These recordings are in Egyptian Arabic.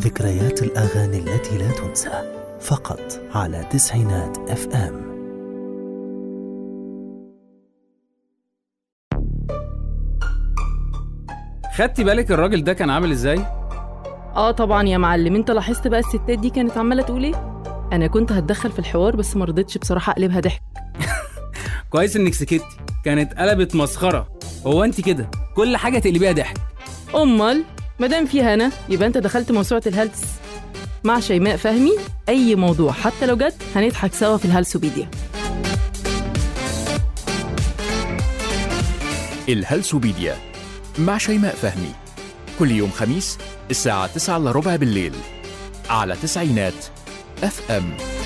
ذكريات الأغاني التي لا تنسى فقط على تسعينات اف ام خدتي بالك الراجل ده كان عامل ازاي؟ اه طبعا يا معلم انت لاحظت بقى الستات دي كانت عماله تقول ايه انا كنت هتدخل في الحوار بس ما رضيتش بصراحه اقلبها ضحك كويس انك سكتي كانت قلبت مسخره هو انت كده كل حاجه تقلبيها ضحك امال مادام في هنا يبقى انت دخلت موسوعه الهلس مع شيماء فهمي اي موضوع حتى لو جد هنضحك سوا في الهلسوبيديا الهلسوبيديا مع شيماء فهمي كل يوم خميس الساعة 9 إلا ربع بالليل على تسعينات اف ام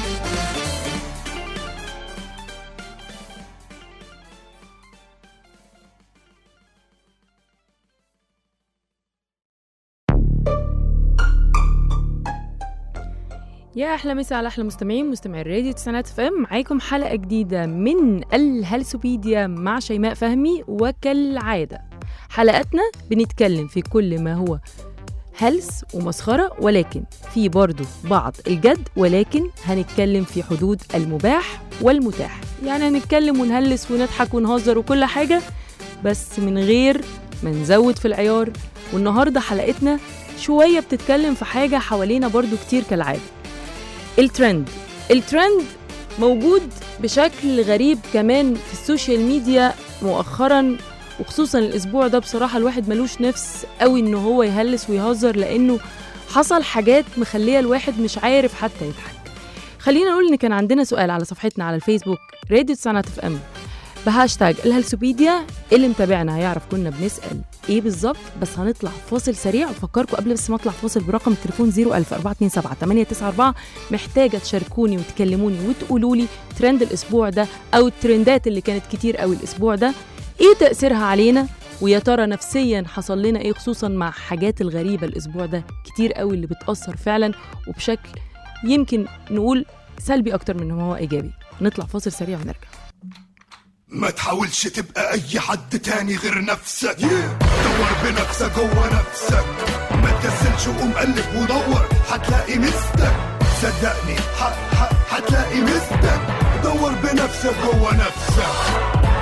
يا احلى مسا على احلى مستمعين مستمعي الراديو تسعينات اف ام معاكم حلقه جديده من الهلسوبيديا مع شيماء فهمي وكالعاده حلقاتنا بنتكلم في كل ما هو هلس ومسخرة ولكن في برضو بعض الجد ولكن هنتكلم في حدود المباح والمتاح يعني هنتكلم ونهلس ونضحك ونهزر وكل حاجة بس من غير ما نزود في العيار والنهاردة حلقتنا شوية بتتكلم في حاجة حوالينا برضو كتير كالعادة الترند الترند موجود بشكل غريب كمان في السوشيال ميديا مؤخرا وخصوصا الاسبوع ده بصراحه الواحد ملوش نفس قوي ان هو يهلس ويهزر لانه حصل حاجات مخليه الواحد مش عارف حتى يضحك خلينا نقول ان كان عندنا سؤال على صفحتنا على الفيسبوك راديو تسعينات اف ام بهاشتاج الهلسوبيديا اللي متابعنا هيعرف كنا بنسال ايه بالظبط بس هنطلع فاصل سريع وافكركم قبل بس ما اطلع فاصل برقم التليفون 01000 427 894 محتاجه تشاركوني وتكلموني وتقولوا لي ترند الاسبوع ده او الترندات اللي كانت كتير قوي الاسبوع ده ايه تأثيرها علينا ويا ترى نفسيا حصل لنا ايه خصوصا مع حاجات الغريبة الأسبوع ده كتير قوي اللي بتأثر فعلا وبشكل يمكن نقول سلبي أكتر من هو إيجابي نطلع فاصل سريع ونرجع ما تحاولش تبقى اي حد تاني غير نفسك دور بنفسك جوه نفسك ما تكسلش وقوم قلب ودور هتلاقي مستك صدقني ح- ح- هتلاقي مستك دور بنفسك جوه نفسك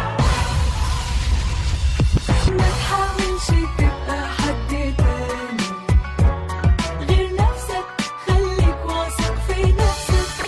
ما تحاولش تبقى حد تاني غير نفسك خليك واثق في نفسك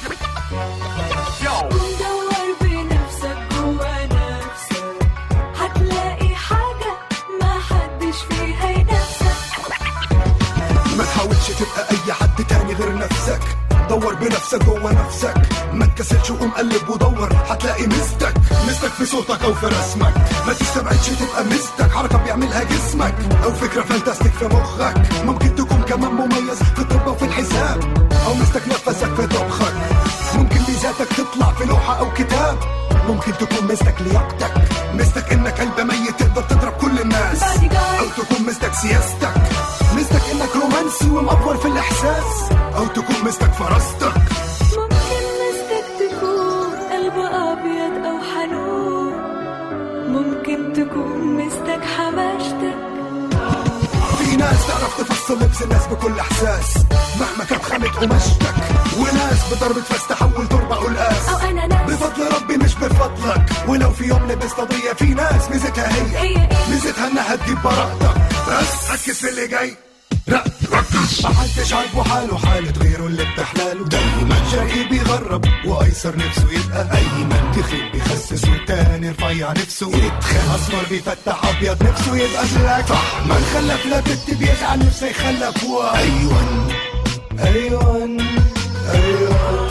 ودور بنفسك جوا نفسك هتلاقي حاجة ما حدش فيها ينافسك ما تحاولش تبقى اي حد تاني غير نفسك دور بنفسك جوه نفسك ما تكسلش وقوم قلب ودور هتلاقي مستك مستك في صوتك او في رسمك ما تستبعدش تبقى مستك حركه بيعملها جسمك او فكره فانتاستيك في مخك ممكن تكون كمان مميز في الطب وفي الحساب او مستك نفسك في طبخك ممكن ميزاتك تطلع في لوحه او كتاب ممكن تكون مستك لياقتك مستك انك قلب ميت تقدر تضرب كل الناس او تكون مستك سياستك مستك انك رومانسي ومأفور في الاحساس او تكون مستك فراستك ممكن مستك تكون قلب أبيض أو حنون ممكن تكون مستك حماشتك في ناس تعرف تفصل لبس الناس بكل احساس مهما كانت خامة قماشتك وناس بضربة فاس تحول تربة قلقاس أو أنا ناس بفضل ربي مش بفضلك ولو في يوم لبست قضية في ناس ميزتها هي هي إيه؟ ميزتها انها تجيب براءتك بس ركز في اللي جاي لا ركز محدش عاجبه حاله حالة غيره اللي بتحلاله دايما شقي بيغرب وايسر نفسه يبقى ايمن تخيل بيخسس والتاني رفيع نفسه يتخن اسمر بيفتح ابيض نفسه يبقى بلاك صح من خلف لا بنت بيزعل نفسه يخلف ايوان ايوان ايوان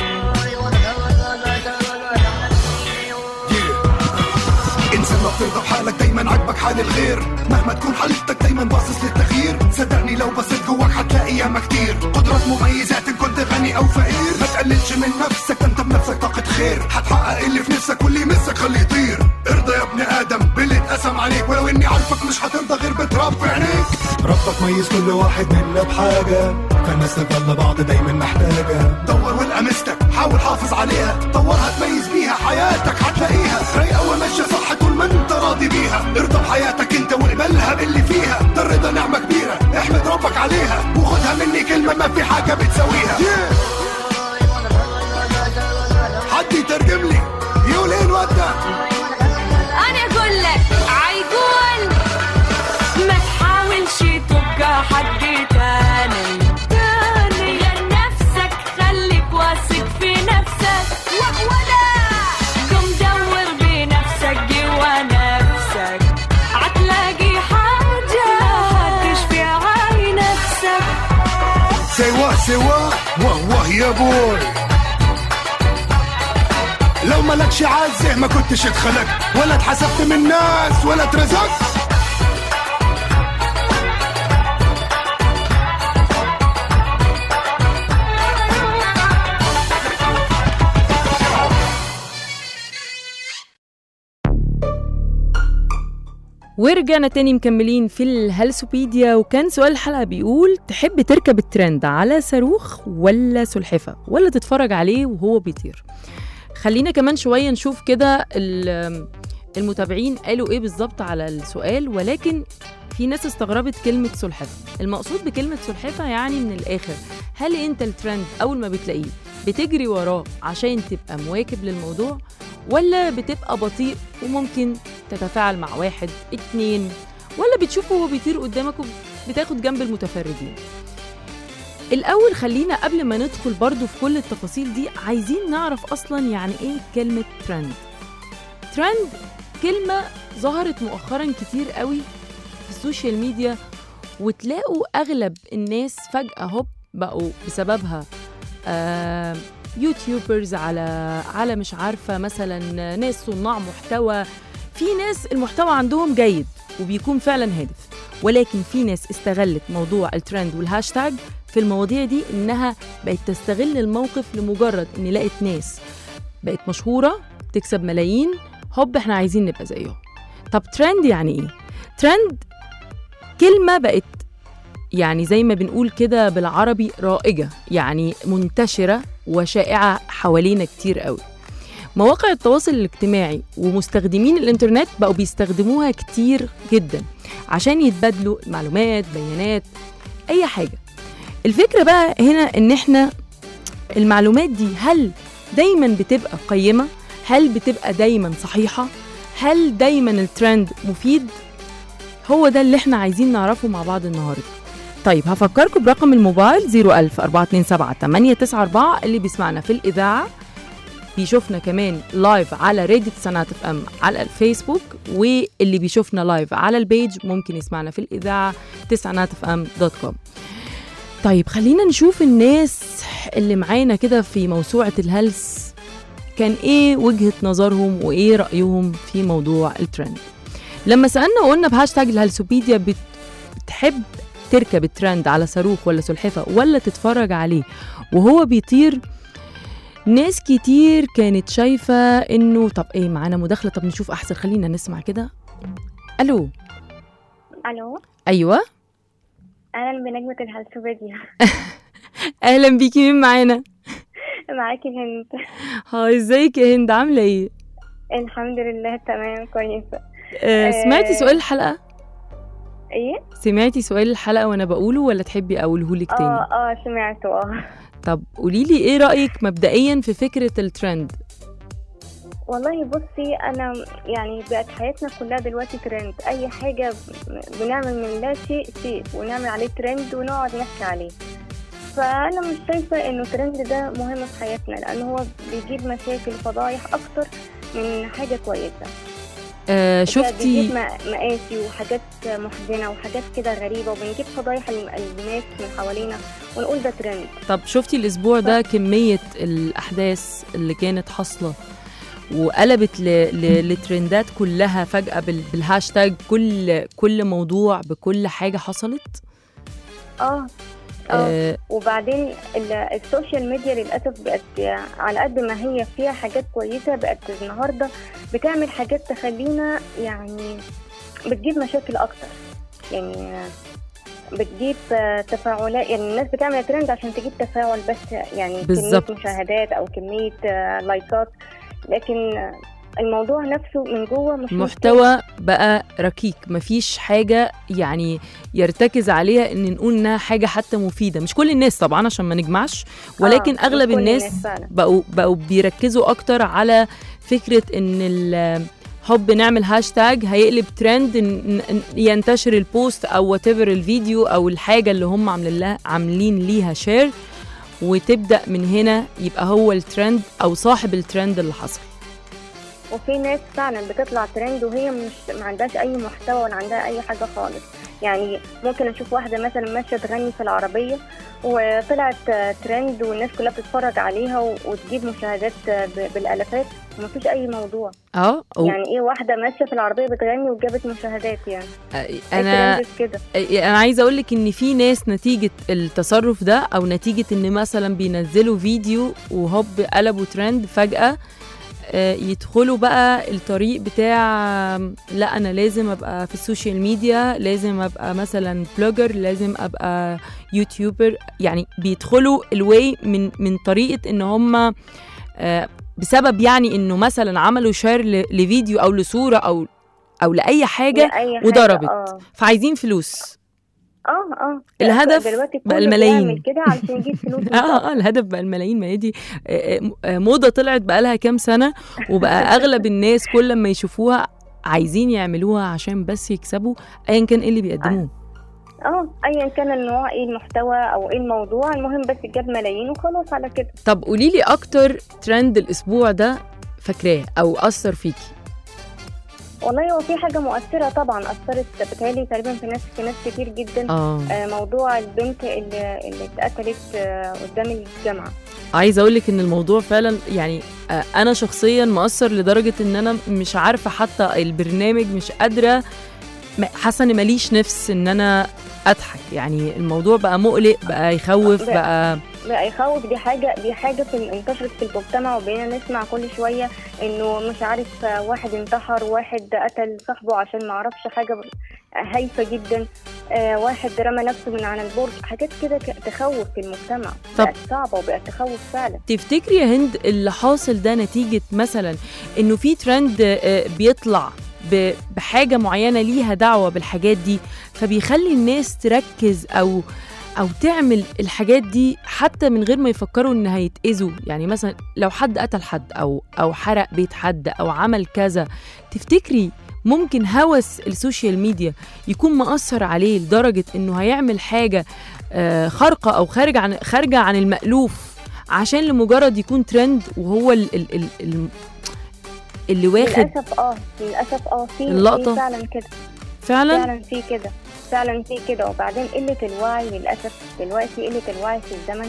انسان ما بترضى بحالك دايما عاجبك حال الغير مهما تكون حالتك دايما باصص للتغيير صدقني لو بصيت جواك هتلاقي ياما كتير قدرات مميزات ان كنت غني او فقير ما تقللش من نفسك ده انت بنفسك طاقة خير هتحقق اللي في نفسك واللي يمسك خليه يطير ارضى يا ابن ادم باللي اتقسم عليك ولو اني عارفك مش هترضى غير بتراب في عينيك ربك ميز كل واحد منا بحاجة فالناس تفضل بعض دايما محتاجة دور والقى مستك حاول حافظ عليها طورها تميز بيها حياتك هتلاقيها رايقة وماشية صح طول ما انت راضي بيها ارضى بحياتك انت واقبلها باللي فيها ده الرضا نعمة كبيرة احمد ربك عليها وخدها مني كلمة ما في حاجة بتسويها حد يترجم لي يقولين ودا انا اقول لك عيقول ما تحاولش تبقى حد تاني تاني لنفسك خليك واثق في نفسك ولا قم دور بنفسك جوا نفسك هتلاقي حاجة هتشفي عين نفسك سوا سوا واه واه يا بوي لو ملكش عزه ما كنتش اتخلقت ولا اتحسبت من الناس ولا اترزقت ورجعنا تاني مكملين في الهلسوبيديا وكان سؤال الحلقة بيقول تحب تركب الترند على صاروخ ولا سلحفة ولا تتفرج عليه وهو بيطير خلينا كمان شوية نشوف كده ال- المتابعين قالوا ايه بالظبط على السؤال ولكن في ناس استغربت كلمة سلحفة المقصود بكلمة سلحفة يعني من الآخر هل انت الترند أول ما بتلاقيه بتجري وراه عشان تبقى مواكب للموضوع ولا بتبقى بطيء وممكن تتفاعل مع واحد اتنين ولا بتشوفه وهو بيطير قدامك وبتاخد جنب المتفرجين الأول خلينا قبل ما ندخل برضو في كل التفاصيل دي عايزين نعرف أصلا يعني إيه كلمة ترند ترند كلمة ظهرت مؤخرا كتير قوي في السوشيال ميديا وتلاقوا أغلب الناس فجأة هوب بقوا بسببها آه يوتيوبرز على على مش عارفة مثلا ناس صناع محتوى في ناس المحتوى عندهم جيد وبيكون فعلا هادف ولكن في ناس استغلت موضوع الترند والهاشتاج في المواضيع دي انها بقت تستغل الموقف لمجرد ان لقت ناس بقت مشهوره تكسب ملايين هوب احنا عايزين نبقى زيهم طب ترند يعني ايه ترند كلمه بقت يعني زي ما بنقول كده بالعربي رائجه يعني منتشره وشائعه حوالينا كتير قوي مواقع التواصل الاجتماعي ومستخدمين الانترنت بقوا بيستخدموها كتير جدا عشان يتبادلوا معلومات بيانات اي حاجه الفكره بقى هنا ان احنا المعلومات دي هل دايما بتبقى قيمه هل بتبقى دايما صحيحه هل دايما الترند مفيد هو ده اللي احنا عايزين نعرفه مع بعض النهارده طيب هفكركم برقم الموبايل 01000 427 894 اللي بيسمعنا في الإذاعة بيشوفنا كمان لايف على راديو تسعينات اف ام على الفيسبوك واللي بيشوفنا لايف على البيج ممكن يسمعنا في الإذاعة تسعينات اف ام دوت كوم طيب خلينا نشوف الناس اللي معانا كده في موسوعة الهلس كان ايه وجهة نظرهم وايه رأيهم في موضوع الترند لما سألنا وقلنا بهاشتاج الهلسوبيديا بت- بتحب تركب الترند على صاروخ ولا سلحفة ولا تتفرج عليه وهو بيطير ناس كتير كانت شايفة انه طب ايه معانا مداخلة طب نشوف احسن خلينا نسمع كده الو الو ايوه اهلا بنجمة الهلسوبيديا اهلا بيكي مين معانا معاكي هند هاي ازيك يا هند عاملة ايه الحمد لله تمام كويسة آه سمعتي آه. سؤال الحلقة ايه سمعتي سؤال الحلقة وانا بقوله ولا تحبي اقوله لك تاني اه اه سمعته اه طب قولي لي ايه رأيك مبدئيا في فكرة الترند والله بصي انا يعني بقت حياتنا كلها دلوقتي ترند اي حاجة ب- بنعمل من لا شيء شيء ونعمل عليه ترند ونقعد نحكي عليه فانا مش شايفة انه الترند ده مهم في حياتنا لان هو بيجيب مشاكل وفضايح اكتر من حاجة كويسة آه بيجيب شفتي م- مقاسي وحاجات محزنة وحاجات كده غريبة وبنجيب فضايح الم- الناس من حوالينا ونقول ده ترند طب شفتي الاسبوع ده كمية الاحداث اللي كانت حاصلة وقلبت ل... ل... لترندات كلها فجأة بال... بالهاشتاج كل كل موضوع بكل حاجة حصلت اه اه آه وبعدين ال- السوشيال ميديا للأسف بقت على قد ما هي فيها حاجات كويسة بقت النهاردة بتعمل حاجات تخلينا يعني بتجيب مشاكل أكتر يعني بتجيب آه، تفاعلات يعني الناس بتعمل ترند عشان تجيب تفاعل بس يعني بالظبط. كمية مشاهدات أو كمية آه، لايكات لكن آه، الموضوع نفسه من جوه مش المحتوى بقى ركيك مفيش حاجة يعني يرتكز عليها ان نقول انها حاجة حتى مفيدة مش كل الناس طبعا عشان ما نجمعش ولكن آه، اغلب مش كل الناس فعلا. بقوا بقوا بيركزوا اكتر على فكرة ان ال حب نعمل هاشتاج هيقلب ترند إن- إن- ينتشر البوست او وات الفيديو او الحاجة اللي هم عاملين لها عاملين ليها شير وتبدأ من هنا يبقى هو الترند او صاحب الترند اللي حصل وفي ناس فعلا بتطلع ترند وهي مش ما عندهاش اي محتوى ولا عندها اي حاجه خالص يعني ممكن اشوف واحده مثلا ماشيه تغني في العربيه وطلعت آه، ترند والناس كلها بتتفرج عليها و- وتجيب مشاهدات آه، ب- بالالافات ومفيش اي موضوع اه أو يعني ايه واحده ماشيه في العربيه بتغني وجابت مشاهدات يعني انا أي ترند كده انا عايزه اقول لك ان في ناس نتيجه التصرف ده او نتيجه ان مثلا بينزلوا فيديو وهوب قلبوا ترند فجاه آه، يدخلوا بقى الطريق بتاع لا انا لازم ابقى في السوشيال ميديا لازم ابقى مثلا بلوجر لازم ابقى يوتيوبر يعني بيدخلوا الواي من من طريقه ان هم آه، بسبب يعني انه مثلا عملوا شير ل- لفيديو او لصوره او او لاي حاجه لأي حاجة، وضربت. اه فعايزين فلوس اه اه الهدف دلوقتي بقى كله الملايين. بيعمل كده علشان يجيب فلوس اه اه الهدف بقى الملايين ما هي دي آه، آه، موضه طلعت بقى لها كام سنه وبقى اغلب الناس كل لما يشوفوها عايزين يعملوها عشان بس يكسبوا ايا كان ايه اللي بيقدموه اه ايا كان النوع ايه المحتوى او ايه الموضوع المهم بس جاب ملايين وخلاص على كده طب قولي لي اكتر ترند الاسبوع ده فاكراه او اثر فيكي والله هو في حاجه مؤثره طبعا اثرت بتهيألي تقريبا في ناس في ناس كتير جدا اه آه، موضوع البنت اللي اللي اتقتلت آه، قدام الجامعه عايزه اقول لك ان الموضوع فعلا يعني آه، انا شخصيا مؤثر لدرجه ان انا مش عارفه حتى البرنامج مش قادره م- حاسه ان ماليش نفس ان انا اضحك يعني الموضوع بقى مقلق بقى يخوف بقى- بقى بقى يخوف دي حاجه دي حاجه في انتشرت في المجتمع وبقينا نسمع كل شويه انه مش عارف آه، واحد انتحر واحد قتل صاحبه عشان ما عرفش حاجه ب- هايفه جدا آه واحد رمى نفسه من على البرج حاجات كده ك- تخوف في المجتمع طب- بقت صعبه وبقت تخوف فعلا تفتكري يا هند اللي حاصل ده نتيجة مثلا انه في ترند آه، بيطلع ب- بحاجة معينة ليها دعوة بالحاجات دي فبيخلي الناس تركز او او تعمل الحاجات دي حتى من غير ما يفكروا ان هيتأذوا يعني مثلا لو حد قتل حد او او حرق بيت حد او عمل كذا تفتكري ممكن هوس السوشيال ميديا يكون مأثر عليه لدرجة انه هيعمل حاجة آه، خارقة او خارج عن خارجة عن المألوف عشان لمجرد يكون ترند وهو ال ال ال ال اللي واخد للاسف اه للاسف اه في اللقطة. في فعلا كده فعلا فعلا في كده فعلا في كده وبعدين قلة الوعي للأسف دلوقتي قلة الوعي في الزمن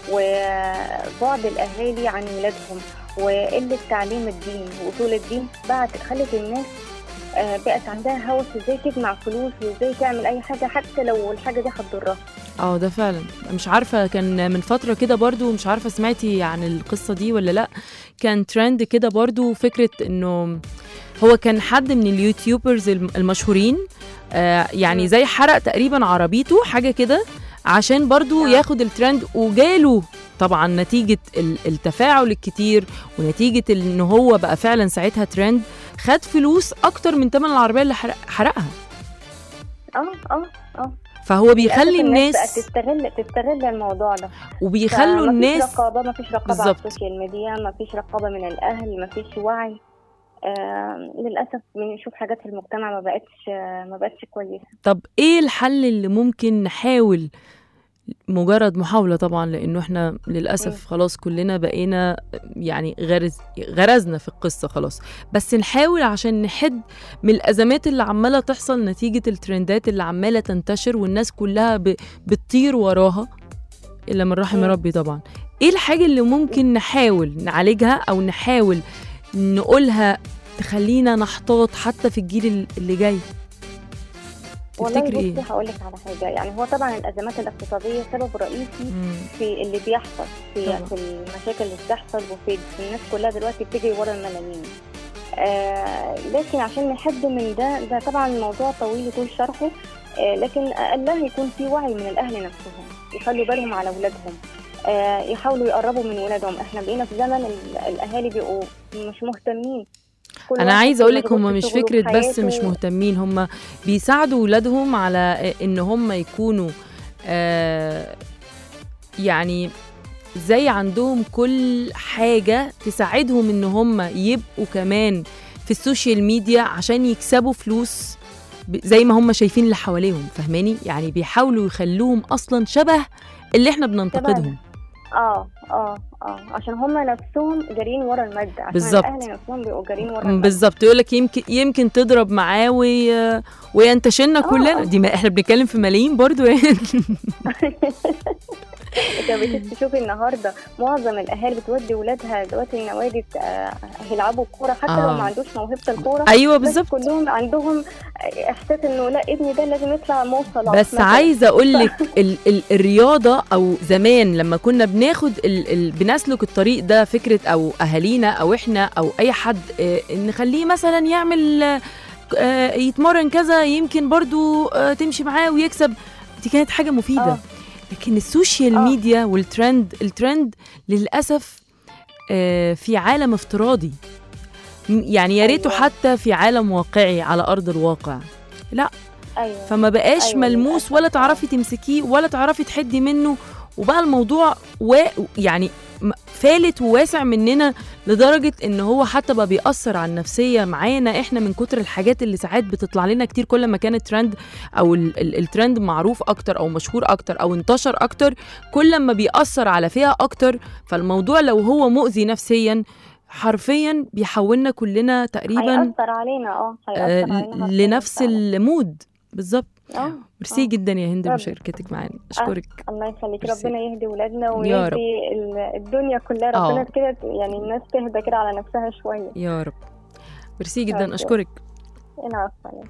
وبعد الأهالي عن ولادهم وقلة تعليم الدين وأصول الدين بعد خلت الناس آه، بقت عندها هوس ازاي تجمع فلوس وازاي تعمل اي حاجه حتى لو الحاجه دي هتضرها اه ده فعلا مش عارفه كان من فتره كده برضو مش عارفه سمعتي عن القصه دي ولا لا كان ترند كده برضو فكره انه هو كان حد من اليوتيوبرز الم- المشهورين آه يعني مم. زي حرق تقريبا عربيته حاجه كده عشان برضو آه. ياخد الترند وجاله طبعا نتيجة ال- التفاعل الكتير ونتيجة ال- ان هو بقى فعلا ساعتها ترند خد فلوس اكتر من ثمن العربية اللي حرق حرقها اه اه اه فهو بيخلي للأسف الناس بقت تستغل تستغل الموضوع ده وبيخلوا فمفيش الناس رقابه مفيش رقابه على بالظبط. السوشيال ميديا مفيش رقابه من الاهل مفيش وعي آه للاسف بنشوف حاجات في المجتمع ما بقتش آه ما بقتش كويسه طب ايه الحل اللي ممكن نحاول مجرد محاولة طبعا لانه احنا للاسف خلاص كلنا بقينا يعني غرز غرزنا في القصة خلاص بس نحاول عشان نحد من الازمات اللي عمالة تحصل نتيجة الترندات اللي عمالة تنتشر والناس كلها ب... بتطير وراها الا من رحم مم. ربي طبعا ايه الحاجة اللي ممكن نحاول نعالجها او نحاول نقولها تخلينا نحتاط حتى في الجيل اللي جاي والله تفتكري بصي ايه؟ هقول لك على حاجه يعني هو طبعا الازمات الاقتصاديه سبب رئيسي مم. في اللي بيحصل في طبعا. في المشاكل اللي بتحصل وفي في الناس كلها دلوقتي بتجري ورا الملايين آه لكن عشان نحد من ده ده طبعا الموضوع طويل يطول شرحه آه لكن اقلها يكون في وعي من الاهل نفسهم يخلوا بالهم على اولادهم آه يحاولوا يقربوا من ولادهم احنا بقينا في زمن ال- الاهالي بيبقوا مش مهتمين كل انا واحد عايزه فيه اقول لك مشغول هم في مش شغله فكره بس وحياته. مش مهتمين هم بيساعدوا ولادهم على ان هم يكونوا آه يعني زي عندهم كل حاجه تساعدهم ان هم يبقوا كمان في السوشيال ميديا عشان يكسبوا فلوس ب- زي ما هم شايفين اللي حواليهم فاهماني يعني بيحاولوا يخلوهم اصلا شبه اللي احنا بننتقدهم اه اه اه عشان هم نفسهم جارين ورا المادة عشان بالظبط. الاهل نفسهم بيبقوا جارين ورا المادة بالظبط يقول لك يمكن يمكن تضرب معاه وي... وينتشلنا آه. كلنا دي ما احنا بنتكلم في ملايين برضو يعني انت بتشوف تشوفي النهارده معظم الاهالي بتودي ولادها دلوقتي النوادي آه، يلعبوا كوره حتى آه. لو ما عندوش موهبه الكوره ايوه بس بالظبط كلهم عندهم احساس انه لا ابني ده لازم يطلع مو صلاح بس مثلاً. عايزه اقول لك ال ال الرياضه او زمان لما كنا بناخد ال ال بنسلك الطريق ده فكره او اهالينا او احنا او اي حد آه، نخليه مثلا يعمل آه، آه، يتمرن كذا يمكن برضو آه، تمشي معاه ويكسب دي كانت حاجه مفيده آه. لكن السوشيال آه. ميديا والترند الترند للاسف آه، في عالم افتراضي م- يعني يا ريته أيوة. حتى في عالم واقعي على ارض الواقع ايوه فما بقاش أيوة ملموس للأسف. ولا تعرفي تمسكيه ولا تعرفي تحدي منه وبقى الموضوع و... يعني م- فالت وواسع مننا لدرجة ان هو حتى بقى بيأثر على النفسية معانا احنا من كتر الحاجات اللي ساعات بتطلع لنا كتير كل ما كان الترند او ال- ال- الترند معروف اكتر او مشهور اكتر او انتشر اكتر كل ما بيأثر على فئة اكتر فالموضوع لو هو مؤذي نفسيا حرفيا بيحولنا كلنا تقريبا هيأثر علينا اه آه، هيأثر علينا حرفياً لنفس فعلاً. المود بالظبط اه ميرسي آه. جدا يا هند رب. بمشاركتك معانا اشكرك الله يخليك ميرسي. ربنا يهدي ولادنا يا رب. ويهدي ال- الدنيا كلها آه. ربنا كده يعني الناس تهدى كده على نفسها شويه يا رب ميرسي جدا أوكي. اشكرك انا عارفه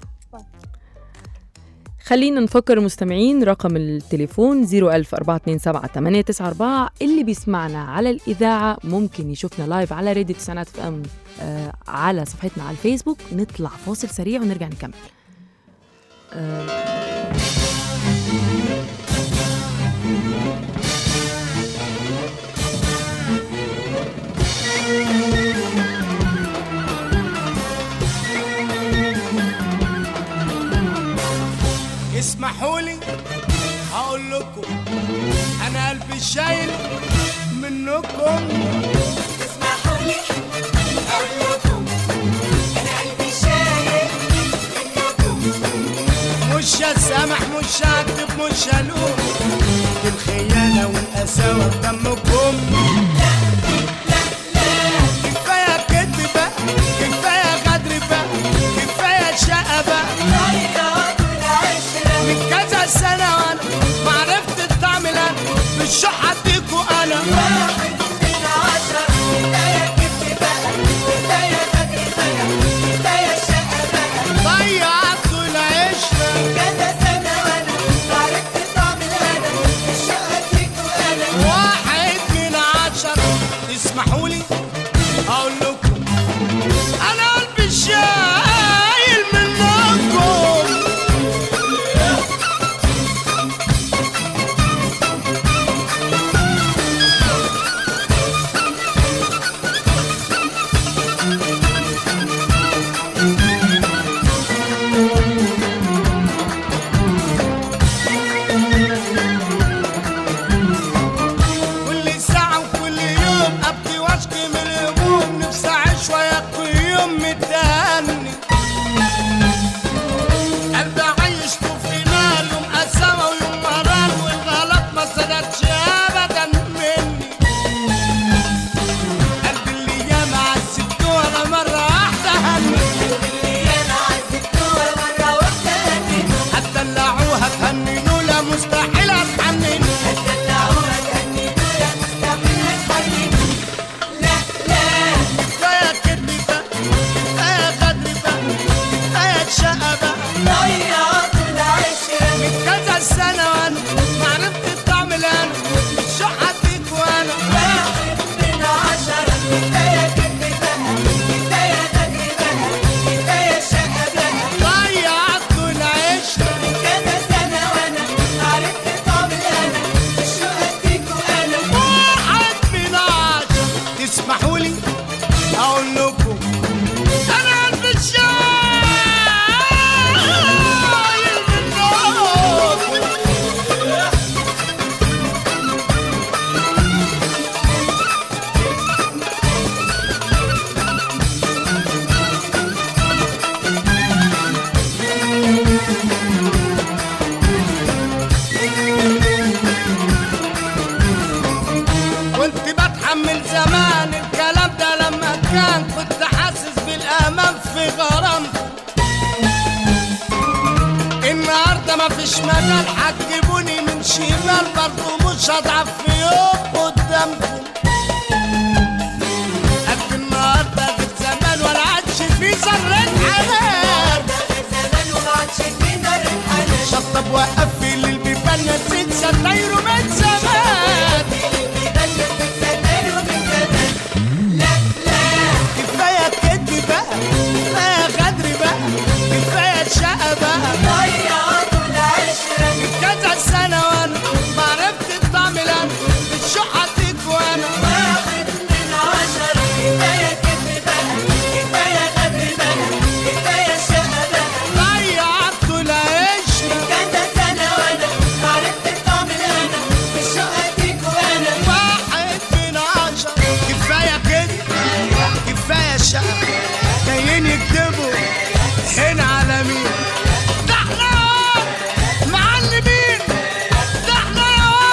خلينا نفكر المستمعين رقم التليفون 01427 اللي بيسمعنا على الإذاعة ممكن يشوفنا لايف على راديو تسعينات اف ام آه على صفحتنا على الفيسبوك نطلع فاصل سريع ونرجع نكمل آه اسمحوا لي هقول لكم انا قلبي شايل منكم اسمحوا لي هقول لكم انا قلبي شايل منكم مش هسامح مش هكتب مش هلوم دي الخيانة والقساوة في دمكم كفاية كدب بقى كفاية غدر بقى كفاية شقة بقى من كذا سنة وانا ما عرفت الطعم لا بالشح اديكوا انا واحد من عشرة كفاية كدب بقى كفاية غدر بقى كفاية شقة بقى ضيعتوا العشرة كذا سنة وانا ما عرفت الطعم لا بالشح اديكوا انا واحد من عشرة اسمحوا لي اقول لكم انا قلبي شايل منكم كل ساعة وكل يوم أبكي وأشكي من الهموم نفسي أعيش وياكل يوم متهني قلبي عايشته في نار يوم قساوة ويوم مرار والغلط ما صدرش أبدا مني قلبي اللي ياما عذبته ولا مرة واحدة هني هتدلعوها تهننوا لا مستحيل هتحننوا كفاية كدب بقى كفاية غدر بقى كفاية شقة بقى من كذا سنة وأنا ما عرفت الطعم لا أنا شو حديك وأنا واحد من عشرة كفاية كدب بقى كفاية غدر بقى كفاية شقة بقى ضيعتوا العشرة من كذا سنة وأنا ما عرفت مفيش مجال حجبوني من شمال برضه مش هضعف في يوم قدامكم قد النهارده غير زمان ولا عادش في ذرة حنان شطب وقفل البيبان نسيت ستايره من زمان كفايه كدب بقى كفايه غدر بقى كفايه شقه بقى من كذا سنه وانا ما عرفت الطعم لا الشوق عطيك وانا ضيعت العيش واحد من عشرة كفايه كده كفايه شقه جايين يكتبوا هنا على مين ده احنا معلمين ده احنا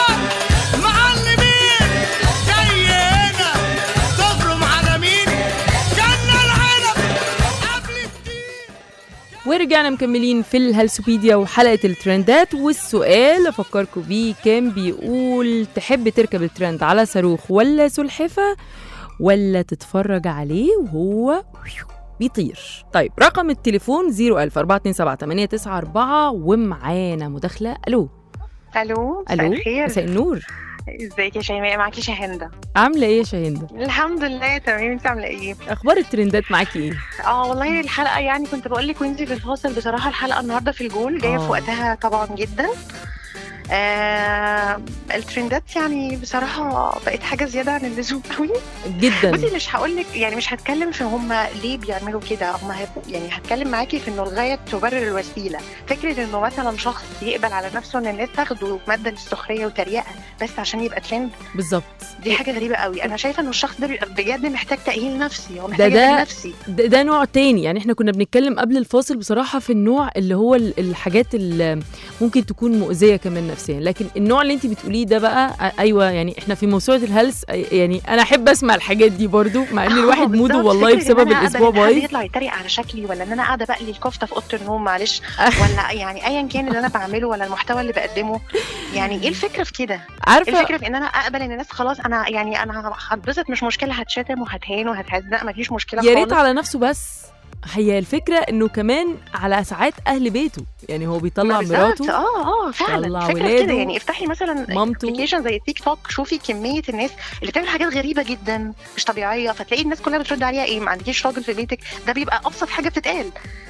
معلمين جاي هنا تفرم على مين جنة العنب قبل الدين ورجعنا مكملين في الهلسوبيديا وحلقة الترندات والسؤال أفكركم بيه كان بيقول تحب تركب الترند على صاروخ ولا سلحفة ولا تتفرج عليه وهو بيطير طيب رقم التليفون 014278994 ومعانا مداخلة ألو الو مساء ألو الخير مساء النور ازيك يا شيماء معاكي شاهندة عاملة إيه يا شاهندة؟ الحمد لله تمام انت عامله ايه أخبار الترندات معاكي إيه؟ اه والله الحلقه يعني كنت بقول لك وانت في الفاصل بصراحه الحلقه النهارده في الجول جايه آه. في وقتها طبعا جدا آه الترندات يعني بصراحه بقت حاجه زياده عن اللزوم قوي جدا بصي مش هقول لك يعني مش هتكلم في هم ليه بيعملوا كده هم هت يعني هتكلم معاكي في انه الغايه تبرر الوسيله فكره انه مثلا شخص يقبل على نفسه ان الناس تاخده ماده للسخريه وتريقه بس عشان يبقى ترند بالظبط دي حاجه غريبه قوي انا شايفه انه الشخص ده بيبقى بجد محتاج تاهيل نفسي هو ده- محتاج ده- تأهيل نفسي ده, ده نوع تاني يعني احنا كنا بنتكلم قبل الفاصل بصراحة في النوع اللي هو ال- الحاجات اللي ممكن تكون مؤذية كمان نفسيا لكن النوع اللي انت بتقوليه ده بقى آه، ايوه يعني احنا في موسوعة الهلس آه، يعني انا احب اسمع الحاجات دي برضو مع ان آه، الواحد موده بالظبط. والله فكرة إن بسبب أنا أقبل الاسبوع إن حد بايظ يطلع يتريق على شكلي ولا ان انا قاعده بقلي الكفته في اوضه النوم معلش ولا يعني ايا كان اللي انا بعمله ولا المحتوى اللي بقدمه يعني ايه الفكره في كده؟ ايه عارفة الفكره في ان انا اقبل ان الناس خلاص انا يعني انا هتبسط مش مشكله هتشتم وهتهان وهتهزق مفيش مشكله يا ريت خالص على نفسه بس هي الفكرة انه كمان على ساعات اهل بيته يعني هو بيطلع بالظبط. مراته اه اه فعلا طلع فكره في ولاده، كده يعني افتحي مثلا مامته. ابلكيشن زي تيك توك شوفي كميه الناس اللي بتعمل حاجات غريبه جدا مش طبيعيه فتلاقي الناس كلها بترد عليها ايه ما عندكيش راجل في بيتك ده بيبقى ابسط حاجه بتتقال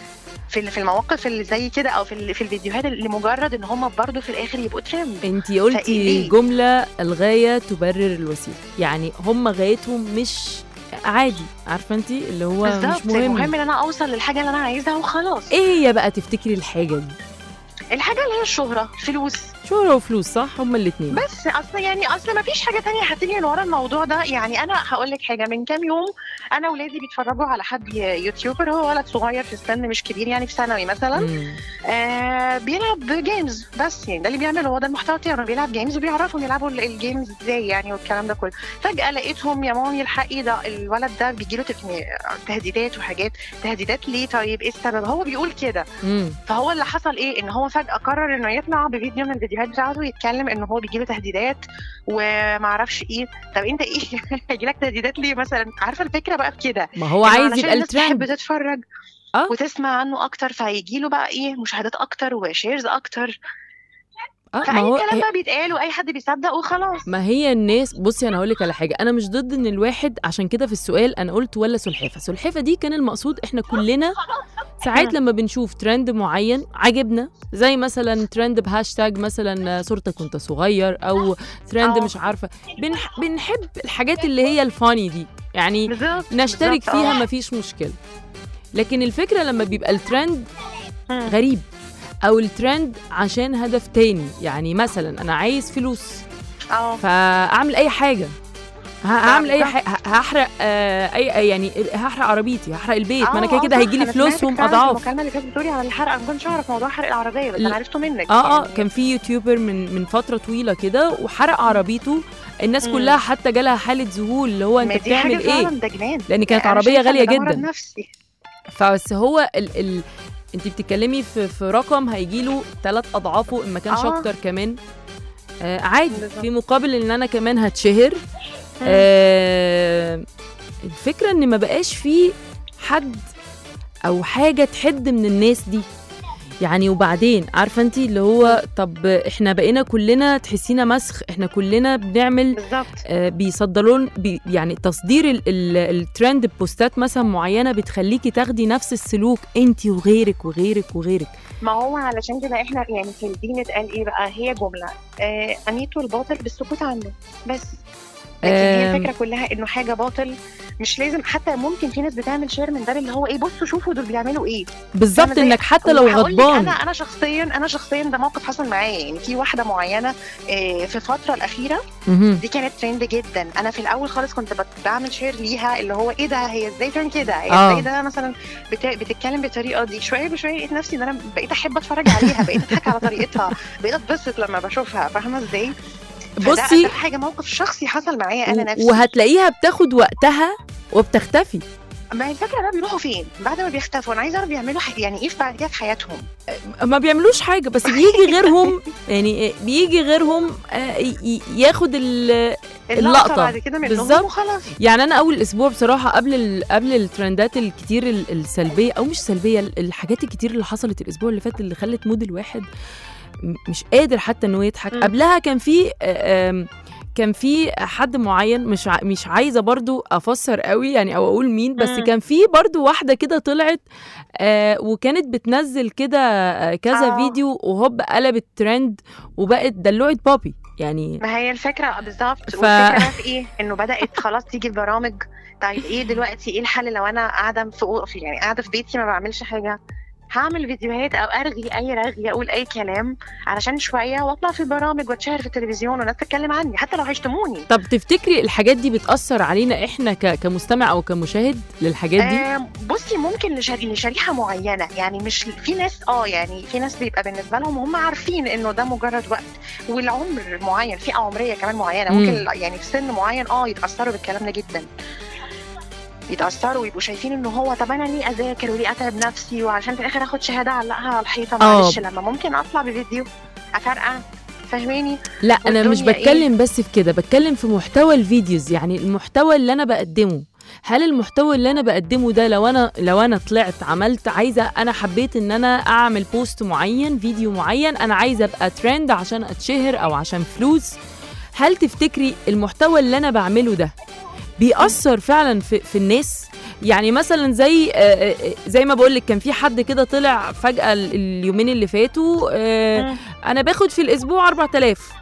في في المواقف اللي زي كده او في ال- في الفيديوهات اللي مجرد ان هم برضو في الاخر يبقوا ترند انت قلتي فإيه؟ جملة الغاية تبرر الوسيلة يعني هم غايتهم مش عادي عارفة انت اللي هو مش بالظبط مهم المهم ان انا اوصل للحاجه اللي انا عايزها وخلاص ايه هي بقى تفتكري الحاجة دي الحاجه اللي هي الشهره فلوس شهرة وفلوس صح هما الاتنين بس اصل يعني اصل ما فيش حاجه تانية هتيجي من ورا الموضوع ده يعني انا هقول لك حاجه من كام يوم انا ولادي بيتفرجوا على حد يوتيوبر هو ولد صغير في السن مش كبير يعني في ثانوي مثلا مم. آه بيلعب جيمز بس يعني ده اللي بيعمله هو ده المحتوى بتاعه بيلعب جيمز وبيعرفهم يلعبوا ال- الجيمز ازاي يعني والكلام ده كله فجاه لقيتهم يا مامي الحقي ده الولد ده بيجي له تهديدات وحاجات تهديدات ليه طيب ايه السبب هو بيقول كده مم. فهو اللي حصل ايه ان هو فجاه قرر انه يطلع بفيديو من الفيديوهات بتاعته يتكلم ان هو بيجيله تهديدات ومعرفش ايه طب انت ايه هيجيلك تهديدات ليه مثلا عارفه الفكره بقى في كده ما هو إنه عايز علشان يبقى الناس تحب الترند تتفرج آه. وتسمع عنه اكتر فهيجي له بقى ايه مشاهدات اكتر وشيرز اكتر اه ما فاي هو كلام بقى بيتقال واي حد بيصدق وخلاص ما هي الناس بصي انا هقول لك على حاجه انا مش ضد ان الواحد عشان كده في السؤال انا قلت ولا سلحفه سلحفه دي كان المقصود احنا كلنا ساعات لما بنشوف ترند معين عجبنا زي مثلا ترند بهاشتاج مثلا صورتك وانت صغير او ترند أو. مش عارفه بنح بنحب الحاجات اللي هي الفاني دي يعني بالظبط نشترك بالظبط، فيها آه. مفيش مشكله لكن الفكره لما بيبقى الترند مم. غريب او الترند عشان هدف تاني يعني مثلا انا عايز فلوس اه فاعمل اي حاجه ه- هعمل اي بالظبط. حاجه هحرق آه، اي أي- يعني هحرق عربيتي هحرق البيت ما انا آه، كده آه، كده صح، هيجي لي أنا سمعتك فلوسهم فعلاً في اضعاف المكالمه اللي كانت بتقولي على الحرق انا ما كنتش اعرف موضوع حرق العربيه بس لا. انا عرفته منك اه اه يعني. كان في يوتيوبر من من فتره طويله كده وحرق عربيته الناس مم. كلها حتى جالها حاله ذهول اللي هو ما انت دي حاجه بتعمل ايه فعلا ده جنان لان كانت أنا عربيه شايفة غاليه إن ده مرض جدا نفسي فبس هو ال ال انت بتتكلمي في, في رقم هيجي له ثلاث اضعافه ان ما كانش آه. اكتر كمان آه عادي بالظبط. في مقابل ان انا كمان هتشهر آه الفكره ان ما بقاش في حد او حاجه تحد من الناس دي يعني وبعدين عارفه انت اللي هو طب احنا بقينا كلنا تحسينا مسخ احنا كلنا بنعمل بالظبط آه، بيصدروا بي يعني تصدير ال- ال- الترند ببوستات مثلا معينه بتخليكي تاخدي نفس السلوك انت وغيرك وغيرك وغيرك ما هو علشان كده احنا يعني في الدين اتقال ايه بقى هي جمله آه اميتوا الباطل بالسكوت عنه بس لكن هي آم. الفكره كلها انه حاجه باطل مش لازم حتى ممكن في ناس بتعمل شير من ده اللي هو ايه بصوا شوفوا دول بيعملوا ايه بالظبط فاهمة انك حتى لو وهقول لك غضبان انا انا شخصيا انا شخصيا ده موقف حصل معايا يعني في واحده معينه آه، في الفتره الاخيره مهم. دي كانت ترند جدا انا في الاول خالص كنت بت- بعمل شير ليها اللي هو ايه ده هي ازاي تعمل كده هي آه. ازاي ده مثلا بت... بتتكلم بالطريقه دي شويه بشويه لقيت نفسي ان انا بقيت احب اتفرج عليها بقيت اضحك على طريقتها بقيت اتبسط لما بشوفها فاهمه ازاي فده- بصي ده حاجه موقف شخصي حصل معايا انا نفسي وهتلاقيها بتاخد وقتها وبتختفي ما هي الفكره بقى بيروحوا فين بعد ما بيختفوا انا عايزه اعرف بيعملوا ح... يعني ايه في بعد كده في حياتهم ما بيعملوش حاجه بس بيجي غيرهم يعني بيجي غيرهم آه، ي- ي- ياخد ال- اللقطة. بعد كده منهم بالظبط. وخلاص يعني انا اول اسبوع بصراحه قبل ال... قبل الترندات الكتير ال- السلبيه او مش سلبيه ال- الحاجات الكتير اللي حصلت الاسبوع اللي فات اللي خلت مود الواحد م- مش قادر حتى انه يضحك مم. قبلها كان في آه، آم، كان في حد معين مش ع- مش عايزه برضو افسر قوي يعني او اقول مين بس مم. كان في برضو واحده كده طلعت آه وكانت بتنزل كده آه، كذا آه. فيديو وهوب قلبت ترند وبقت دلوعه بابي يعني ما هي الفكره بالظبط ف- والفكره بقى في ايه انه بدات خلاص تيجي البرامج طيب ايه دلوقتي ايه الحل لو انا قاعده في أو- في- يعني قاعده في بيتي ما بعملش حاجه هعمل فيديوهات او ارغي اي رغي اقول اي كلام علشان شويه واطلع في البرامج واتشهر في التلفزيون والناس تتكلم عني حتى لو هيشتموني طب تفتكري الحاجات دي بتأثر علينا احنا ك... كمستمع او كمشاهد للحاجات دي؟ آه بصي ممكن لشري- لشريحه معينه يعني مش في ناس اه يعني في ناس بيبقى بالنسبه لهم هم عارفين انه ده مجرد وقت والعمر معين فئه عمريه كمان معينه مم. ممكن يعني في سن معين اه يتاثروا بالكلام ده جدا يتاثروا ويبقوا شايفين انه هو طب انا ليه اذاكر وليه اتعب نفسي وعشان في الاخر اخد شهاده اعلقها على الحيطه آه. معلش لما ممكن اطلع بفيديو افرقع فاهماني لا انا مش والدنيا إيه؟ بتكلم بس في كده بتكلم في محتوى الفيديوز يعني المحتوى اللي انا بقدمه هل المحتوى اللي انا بقدمه ده لو انا لو انا طلعت عملت عايزه انا حبيت ان انا اعمل بوست معين فيديو معين انا عايزه ابقى ترند عشان اتشهر او عشان فلوس هل تفتكري المحتوى اللي انا بعمله ده بيأثر فعلا في, في الناس يعني مثلا زي آه، آه، زي ما بقول لك كان في حد كده طلع فجأة ال- اليومين اللي فاتوا آه، مم. انا باخد في الاسبوع 4000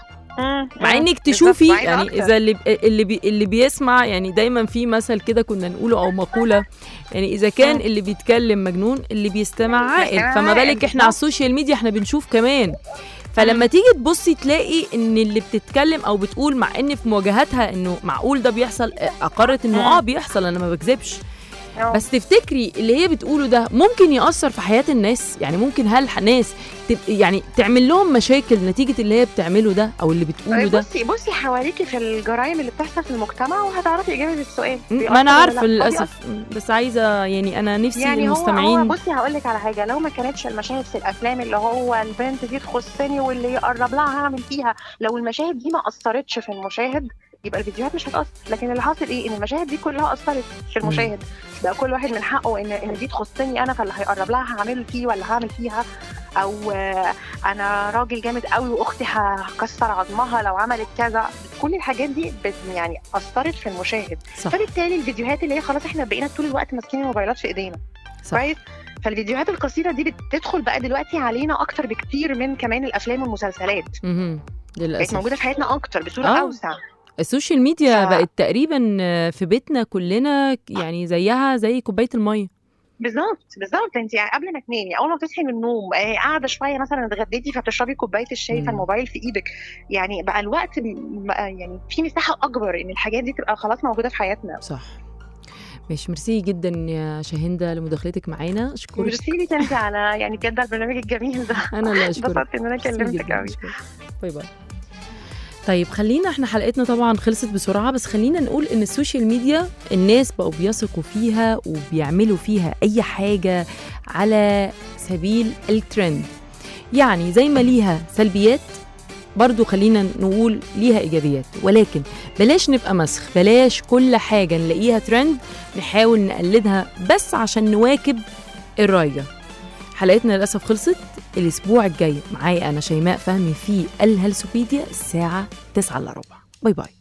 مم. مع مم. انك بالظبط، تشوفي وعايزة يعني أكتر. اذا اللي اللي بي اللي بيسمع يعني دايما في مثل كده كنا نقوله او مقوله يعني اذا كان مم. اللي بيتكلم مجنون اللي بيستمع عاقل بيستمع فما عاقل، بالك احنا على بالظبط. السوشيال ميديا احنا بنشوف كمان فلما تيجي تبصي تلاقي ان اللي بتتكلم او بتقول مع ان في مواجهاتها انه معقول ده بيحصل اقرت انه مم. اه بيحصل انا ما بكذبش آه. بس تفتكري اللي هي بتقوله ده ممكن يأثر في حياة الناس يعني ممكن هل ناس تب... يعني تعمل لهم مشاكل نتيجة اللي هي بتعمله ده او اللي بتقوله ده بصي بصي حواليكي في الجرائم اللي بتحصل في المجتمع وهتعرفي اجابه السؤال ما انا بيأثر ولا عارفه لا؟ آه، للاسف بس عايزه يعني انا نفسي يعني هو هو المستمعين بصي هقول لك على حاجه لو ما كانتش المشاهد في الافلام اللي هو البنت دي تخصني واللي يقرب لها هعمل فيها لو المشاهد دي ما اثرتش في المشاهد يبقى الفيديوهات مش هتاثر لكن اللي حاصل ايه ان المشاهد دي كلها اثرت في المشاهد بقى كل واحد من حقه ان ان دي تخصني انا فاللي هيقرب لها هعمل فيه ولا هعمل فيها او آه، انا راجل جامد قوي واختي هكسر عظمها لو عملت كذا كل الحاجات دي بت- يعني اثرت في المشاهد صح فبالتالي الفيديوهات اللي هي خلاص احنا بقينا طول الوقت ماسكين الموبايلات في ايدينا صح كويس فالفيديوهات القصيره دي بتدخل بقى دلوقتي علينا اكتر بكتير من كمان الافلام والمسلسلات مهم. بقت للاسف موجوده في حياتنا اكتر بصوره آه. اوسع السوشيال ميديا ف- بقت تقريبا في بيتنا كلنا يعني زيها زي كوبايه الميه بالظبط بالظبط انت يعني قبل ما تنامي اول ما تصحي من النوم آه، قاعده شويه مثلا اتغديتي فبتشربي كوبايه الشاي مم. فالموبايل في ايدك يعني بقى الوقت م- بقى يعني في مساحه اكبر ان الحاجات دي تبقى خلاص موجوده في حياتنا صح ماشي ميرسي جدا يا شاهندة لمداخلتك معانا اشكرك ميرسي ليك انت على يعني بجد على البرنامج الجميل ده انا اللي اشكرك انبسطت ان انا ميرسي كلمتك جداً، قوي أشكرك. باي باي طيب خلينا احنا حلقتنا طبعا خلصت بسرعه بس خلينا نقول ان السوشيال ميديا الناس بقوا بيثقوا فيها وبيعملوا فيها اي حاجه على سبيل الترند يعني زي ما ليها سلبيات برضو خلينا نقول ليها ايجابيات ولكن بلاش نبقى مسخ بلاش كل حاجه نلاقيها ترند نحاول نقلدها بس عشان نواكب الرايجه حلقتنا للاسف خلصت الاسبوع الجاي معايا انا شيماء فهمي في الهلسوبيديا الساعه 9 الا ربع باي باي